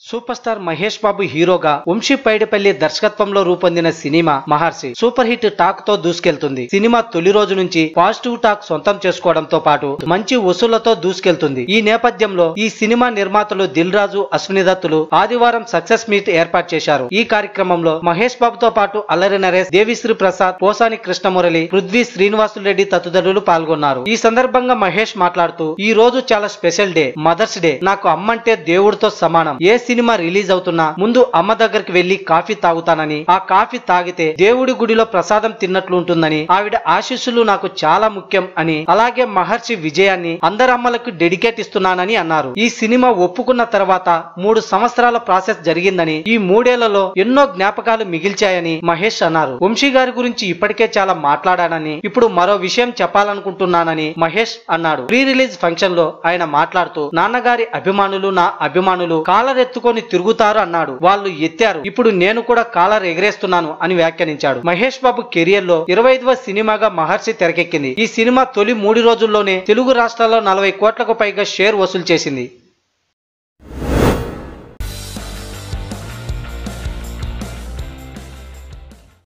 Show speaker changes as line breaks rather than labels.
super star Mahesh బాబు హీరోగా వంశీ పైడిపల్లి దర్శకత్వంలో రూపొందిన cinema Maharshi super hit talk తో దూసుకెళ్తుంది సినిమా తొలి రోజు నుంచి పాజిటివ్ టాక్ సొంతం చేసుకోవడంతో పాటు మంచి వసూళ్లతో దూసుకెళ్తుంది ఈ నేపథ్యంలో ఈ సినిమా నిర్మాతలు దిల్ రాజు అశ్విని దత్తులు ఆదివారం సక్సెస్ మీట్ ఏర్పాటు చేశారు ఈ కార్యక్రమంలో మహేష్ బాబుతో పాటు అల్లరి నరేష్ దేవిశ్రీ ప్రసాద్ పోసాని కృష్ణమురళి పృథ్వీ శ్రీనివాసులు రెడ్డి తదితరులు పాల్గొన్నారు ఈ సందర్భంగా మహేష్ మాట్లాడుతూ ఈ రోజు చాలా స్పెషల్ డే మదర్స్ డే నాకు అమ్మంటే దేవుడితో సమానం ఏ సినిమా రిలీజ్ అవుతున్నా ముందు అమ్మ దగ్గరికి వెళ్లి కాఫీ తాగుతానని ఆ కాఫీ తాగితే దేవుడి గుడిలో ప్రసాదం తిన్నట్లు ఉంటుందని ఆవిడ ఆశీస్సులు నాకు చాలా ముఖ్యం అని అలాగే మహర్షి విజయాన్ని అందరమ్మలకు డెడికేట్ ఇస్తున్నానని అన్నారు ఈ సినిమా ఒప్పుకున్న తర్వాత మూడు సంవత్సరాల ప్రాసెస్ జరిగిందని ఈ మూడేళ్లలో ఎన్నో జ్ఞాపకాలు మిగిల్చాయని మహేష్ అన్నారు వంశీ గారి గురించి ఇప్పటికే చాలా మాట్లాడానని ఇప్పుడు మరో విషయం చెప్పాలనుకుంటున్నానని మహేష్ అన్నాడు ప్రీ రిలీజ్ ఫంక్షన్ లో ఆయన మాట్లాడుతూ నాన్నగారి అభిమానులు నా అభిమానులు కాలర్ ఎత్తుకొని తిరుగుతారు అన్నాడు వాళ్ళు ఎత్తారు ఇప్పుడు నేను కూడా కాలర్ ఎగరేస్తున్నాను అని వ్యాఖ్యానించాడు మహేష్ బాబు కెరియర్ లో ఇరవై ఐదవ సినిమాగా మహర్షి తెరకెక్కింది ఈ సినిమా తొలి మూడు రోజుల్లోనే తెలుగు రాష్ట్రాల్లో నలభై కోట్లకు పైగా షేర్ వసూలు చేసింది